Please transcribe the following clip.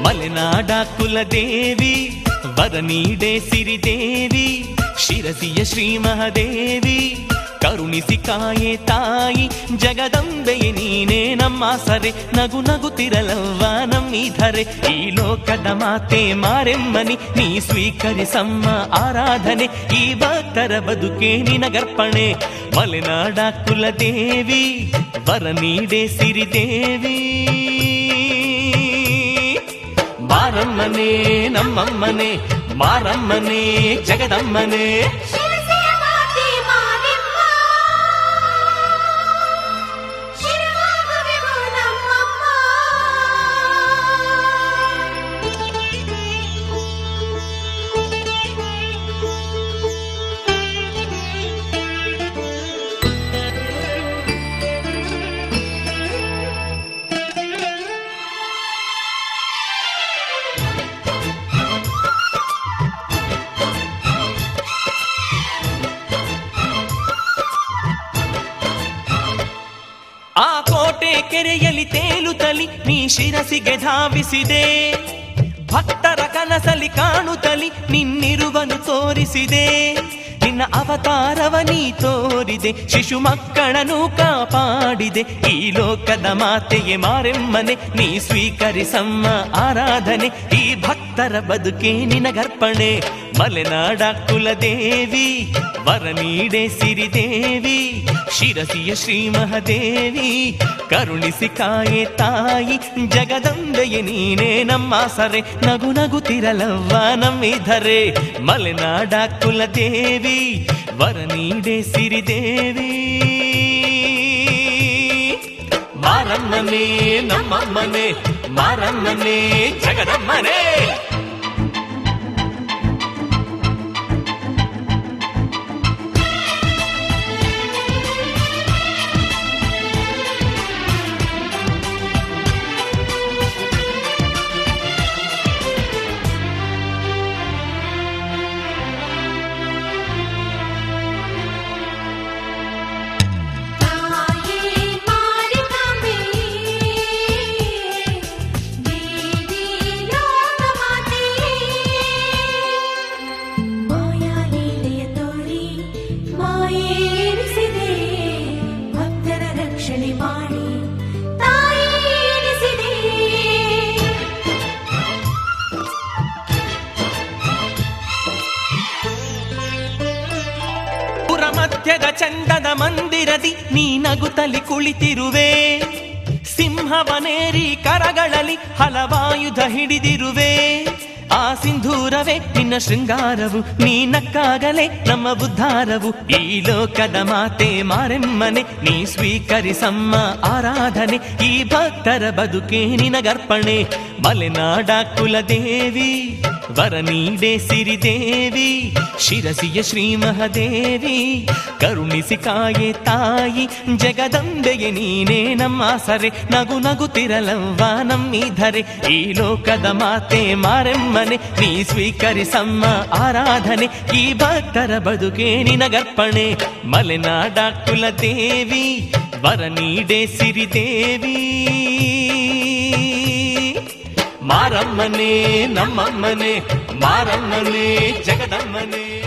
ಮಲೆನಾಡ ಕುಲದೇವಿ ವರ ನೀಡೆ ಸಿರಿದೇವಿ ಶಿರಸಿಯ ಶ್ರೀ ಮಹಾದೇವಿ ಕರುಣಿಸಿ ಕಾಯೆ ತಾಯಿ ಜಗದಂಬೆಯೇ ನೀನೇ ನಮ್ಮ ಸರೆ ನಗು ನಗುತ್ತಿರಲವ್ವ ನಮ್ಮಿಧರೆ ಈ ಲೋಕದ ಮಾತೆ ಮಾರೆಮ್ಮನಿ ನೀ ಸ್ವೀಕರಿಸಮ್ಮ ಆರಾಧನೆ ಈ ಭಕ್ತರ ಬದುಕೆ ನಿನಗರ್ಪಣೆ ಮಲೆನಾಡ ಕುಲದೇವಿ ವರ ನೀಡೆ ಸಿರಿದೇವಿ ಮಾರಮ್ಮನೆ ನಮ್ಮಮ್ಮನೆ ಮಾರಮ್ಮನೆ ಜಗದಮ್ಮನೆ ಶಿರಸಿಯ ಮಾತೆ ಮಾರಿಮ್ಮ ಶಿರವಾಗುವೆವು ನಮ್ಮಮ್ಮ ಆ ಕೋಟೆ ಕೆರೆಯಲ್ಲಿ ತೇಲುತ್ತಲಿ ನೀ ಶಿರಸಿಗೆ ಧಾವಿಸಿದೆ ಭಕ್ತರ ಕನಸಲಿ ಕಾಣುತ್ತಲಿ ನಿನ್ನಿರುವನು ತೋರಿಸಿದೆ ನಿನ್ನ ಅವತಾರವ ನೀ ತೋರಿದೆ ಶಿಶು ಮಕ್ಕಳನ್ನು ಕಾಪಾಡಿದೆ ಈ ಲೋಕದ ಮಾತೆಗೆ ಮಾರೆಮ್ಮನೆ ನೀ ಸ್ವೀಕರಿಸಮ್ಮ ಆರಾಧನೆ ಈ ಭಕ್ತರ ಬದುಕೆ ನಿನಗರ್ಪಣೆ ಮಲೆನಾಡ ಕುಲದೇವಿ ವರ ನೀಡೆ ಸಿರಿದೇವಿ ಶಿರಸಿಯ ಶ್ರೀ ಮಹಾದೇವಿ ಕರುಣಿಸಿ ಕಾಯೆ ತಾಯಿ ಜಗದಂಬೆಯೇ ನೀನೇ ನಮ್ಮ ಸರೆ ನಗು ನಗುತ್ತಿರಲವ್ವ ನಮ್ಮಿಧರೆ ಮಲೆನಾಡ ಕುಲದೇವಿ ವರ ನೀಡೆ ಸಿರಿದೇವಿ ಮಾರಮ್ಮನೆ ನಮ್ಮಮ್ಮನೆ ಮಾರಮ್ಮನೆ ಜಗದಮ್ಮನೆ ತಾಯೇ ಮಾರಿಕಾಂಬೆ ದೇವಿ ಲೋಕಮಾತೆ ಮಾಯಾ ಲೀಲೆಯ ತೋರಿ ಮಾಯೇರಿಸಿದೆ ಭಕ್ತರ ರಕ್ಷಣೆ ಮಾಡಿ ತಾಯಿ ಎನಿಸಿದೆ ಪುರ ಮಧ್ಯದ ಚಂದದ ಮಂದಿರದಿ ನೀ ನಗುತ್ತಲಿ ಕುಳಿತಿರುವೆ ಸಿಂಹವನೇರಿ ಕರಗಳಲ್ಲಿ ಹಲವಾಯುಧ ಹಿಡಿದಿರುವೆ ಆ ಸಿಂಧೂರವೇ ನಿನ್ನ ಶೃಂಗಾರವು ನೀ ನಕ್ಕಾಗಲೇ ನಮ್ಮ ಉದ್ಧಾರವು ಈ ಲೋಕದ ಮಾತೆ ಮಾರೆಮ್ಮನೆ ನೀ ಸ್ವೀಕರಿಸಮ್ಮ ಆರಾಧನೆ ಈ ಭಕ್ತರ ಬದುಕೆ ನಿನಗರ್ಪಣೆ ಮಲೆನಾಡ ಕುಲದೇವಿ ವರ ನೀಡೆ ಸಿರಿದೇವಿ ಶಿರಸಿಯ ಶ್ರೀ ಮಹಾದೇವಿ ಕರುಣಿಸಿ ಕಾಯೆ ತಾಯಿ ಜಗದಂಬೆಯೇ ನೀನೇ ನಮ್ಮ ಸರೆ ನಗು ನಗುತ್ತಿರಲವ್ವ ನಮ್ಮಿಧರೆ ಈ ಲೋಕದ ಮಾತೆ ಮಾರೆಮ್ಮನೆ ನೀ ಸ್ವೀಕರಿಸಮ್ಮ ಆರಾಧನೆ ಈ ಭಕ್ತರ ಬದುಕೆ ನಿನಗರ್ಪಣೆ ಮಲೆನಾಡ ಕುಲದೇವಿ ವರ ನೀಡೆ ಸಿರಿದೇವಿ ಮಾರಮ್ಮನೆ ನಮ್ಮಮ್ಮನೆ ಮಾರಮ್ಮನೆ ಜಗದಮ್ಮನೆ